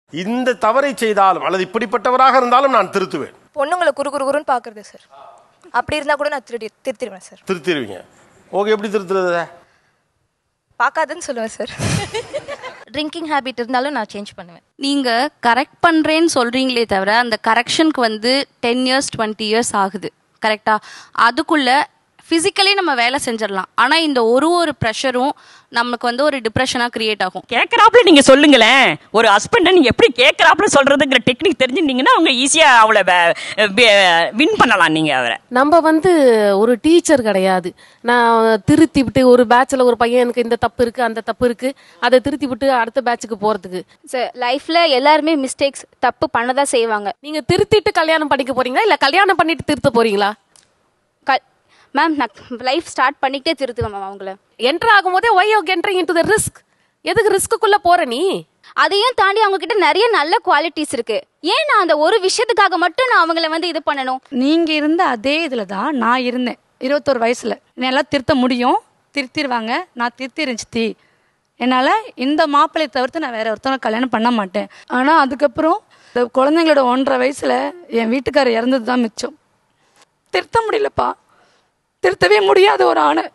இந்த தவறை செய்தாலும் அல்லது இப்படிப்பட்டவராக இருந்தாலும் நான் திருத்துவேன் பொண்ணுங்களை குறு குறு குறுன்னு பாக்குறது சார் அப்படி இருந்தா கூட நான் திருடி திருத்திடுவேன் சார் திருத்திடுவீங்க ஓகே எப்படி திருத்துறது பார்க்காதுன்னு சொல்லுவேன் சார் ட்ரிங்கிங் ஹேபிட் இருந்தாலும் நான் சேஞ்ச் பண்ணுவேன் நீங்க கரெக்ட் பண்றேன்னு சொல்றீங்களே தவிர அந்த கரெக்ஷனுக்கு வந்து டென் இயர்ஸ் டுவெண்ட்டி இயர்ஸ் ஆகுது கரெக்டா அதுக்குள்ள ஃபிசிக்கலி நம்ம வேலை செஞ்சிடலாம் ஆனா இந்த ஒரு ஒரு ப்ரெஷரும் நமக்கு வந்து ஒரு டிப்ரெஷனா கிரியேட் ஆகும் கேட்கறாப்புல நீங்க சொல்லுங்களேன் ஒரு ஹஸ்பண்டை நீங்க எப்படி கேட்கறாப்புல சொல்றதுங்கிற டெக்னிக் தெரிஞ்சுட்டீங்கன்னா அவங்க ஈஸியா அவளை வின் பண்ணலாம் நீங்க அவரை நம்ம வந்து ஒரு டீச்சர் கிடையாது நான் திருத்தி விட்டு ஒரு பேட்ச்ல ஒரு பையனுக்கு இந்த தப்பு இருக்கு அந்த தப்பு இருக்கு அதை திருத்தி விட்டு அடுத்த பேட்சுக்கு போறதுக்கு சார் லைஃப்ல எல்லாருமே மிஸ்டேக்ஸ் தப்பு பண்ணதான் செய்வாங்க நீங்க திருத்திட்டு கல்யாணம் பண்ணிக்க போறீங்களா இல்ல கல்யாணம் பண்ணிட்டு திருத்த போறீங்களா மேம் நான் லைஃப் ஸ்டார்ட் பண்ணிக்கிட்டே திருத்துவேன் மேம் அவங்கள என்டர் ஆகும்போதே why you entering into the risk எதுக்கு ரிஸ்க்குள்ள போற நீ அதையும் தாண்டி அவங்க கிட்ட நிறைய நல்ல குவாலிட்டிஸ் இருக்கு ஏன் நான் அந்த ஒரு விஷயத்துக்காக மட்டும் நான் அவங்கள வந்து இது பண்ணணும் நீங்க இருந்த அதே இதுல தான் நான் இருந்தேன் இருபத்தோரு வயசுல என்னால திருத்த முடியும் திருத்திடுவாங்க நான் திருத்திருந்துச்சு சித்தி என்னால இந்த மாப்பிள்ளையை தவிர்த்து நான் வேற ஒருத்தவங்க கல்யாணம் பண்ண மாட்டேன் ஆனா அதுக்கப்புறம் இந்த குழந்தைங்களோட ஒன்றரை வயசுல என் வீட்டுக்காரர் இறந்தது தான் மிச்சம் திருத்த முடியலப்பா திருத்தவே முடியாத ஒரு ஆணை